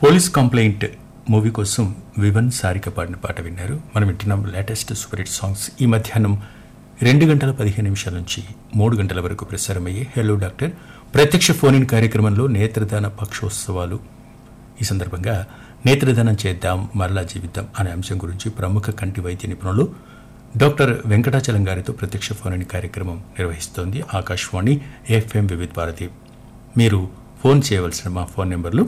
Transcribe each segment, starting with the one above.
police complaint movie కోసం వివన్ సారిక పాడిన పాట విన్నారు మనం వింటున్నాం లేటెస్ట్ సూపర్ హిట్ సాంగ్స్ ఈ మధ్యాహ్నం రెండు గంటల పదిహేను నిమిషాల నుంచి మూడు గంటల వరకు ప్రసారమయ్యే హెలో డాక్టర్ ప్రత్యక్ష ఫోన్ ఇన్ కార్యక్రమంలో నేత్రదాన పక్షోత్సవాలు ఈ సందర్భంగా నేత్రదానం చేద్దాం మరలా జీవిద్దాం అనే అంశం గురించి ప్రముఖ కంటి వైద్య నిపుణులు డాక్టర్ వెంకటాచలం గారితో ప్రత్యక్ష ఫోన్ ఇన్ కార్యక్రమం నిర్వహిస్తోంది ఆకాశవాణి ఎఫ్ఎం వివిధ భారతి మీరు ఫోన్ చేయవలసిన మా ఫోన్ నెంబర్లు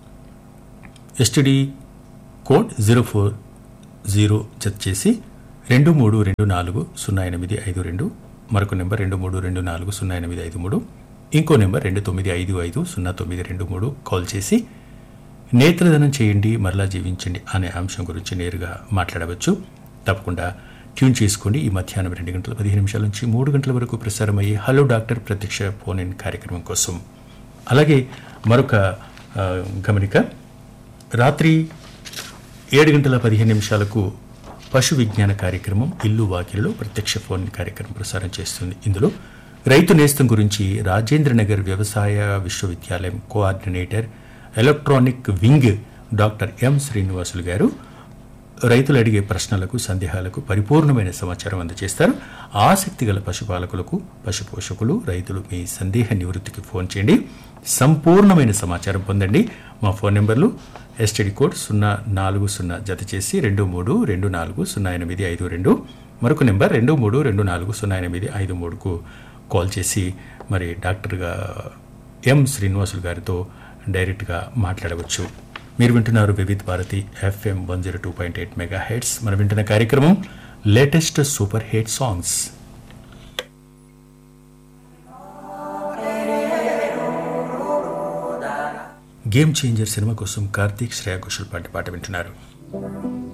STD code zero four zero జత చేసి రెండు మూడు రెండు నాలుగు సున్నా ఎనిమిది ఐదు రెండు మరొక నెంబర్ రెండు మూడు రెండు నాలుగు సున్నా ఎనిమిది ఐదు మూడు ఇంకో నెంబర్ రెండు తొమ్మిది ఐదు ఐదు సున్నా తొమ్మిది రెండు మూడు కాల్ చేసి నేత్రదానం చేయండి మరలా జీవించండి అనే అంశం గురించి నేరుగా మాట్లాడవచ్చు తప్పకుండా ట్యూన్ చేసుకోండి ఈ మధ్యాహ్నం రెండు గంటల పదిహేను నిమిషాల నుంచి మూడు గంటల వరకు ప్రసారమయ్యే హలో డాక్టర్ ప్రత్యక్ష ఫోన్ ఇన్ కార్యక్రమం కోసం అలాగే మరొక ఆ, గమనిక రాత్రి ఏడు గంటల పదిహేను నిమిషాలకు పశు విజ్ఞాన కార్యక్రమం ఇల్లు వాకిలిలో ప్రత్యక్ష ఫోన్ కార్యక్రమం ప్రసారం చేస్తుంది ఇందులో రైతు నేస్తం గురించి రాజేంద్ర నగర్ వ్యవసాయ విశ్వవిద్యాలయం coordinator electronic wing doctor M Srinivasulu garu రైతులు అడిగే ప్రశ్నలకు సందేహాలకు పరిపూర్ణమైన సమాచారం అందజేస్తారు ఆసక్తి గల పశుపాలకులకు పశు పోషకులు రైతులు మీ సందేహ నివృత్తికి ఫోన్ చేయండి సంపూర్ణమైన సమాచారం పొందండి మా ఫోన్ నెంబర్లు ఎస్టీడీ కోడ్ సున్నా నాలుగు సున్నా జత చేసి రెండు మూడు రెండు నాలుగు సున్నా ఎనిమిది ఐదు రెండు మరొక నెంబర్ రెండు మూడు రెండు నాలుగు సున్నా ఎనిమిది ఐదు మూడుకు కాల్ చేసి మరి డాక్టర్గా ఎం శ్రీనివాసులు గారితో డైరెక్ట్గా మాట్లాడవచ్చు మీరు వింటున్నారు Vividh Bharati FM one zero two point eight megahertz మనం వింటున్న కార్యక్రమం latest super hit songs game changer cinema కోసం కార్తీక్ శ్రేయా ఘోషల్ పాట పాట వింటున్నారు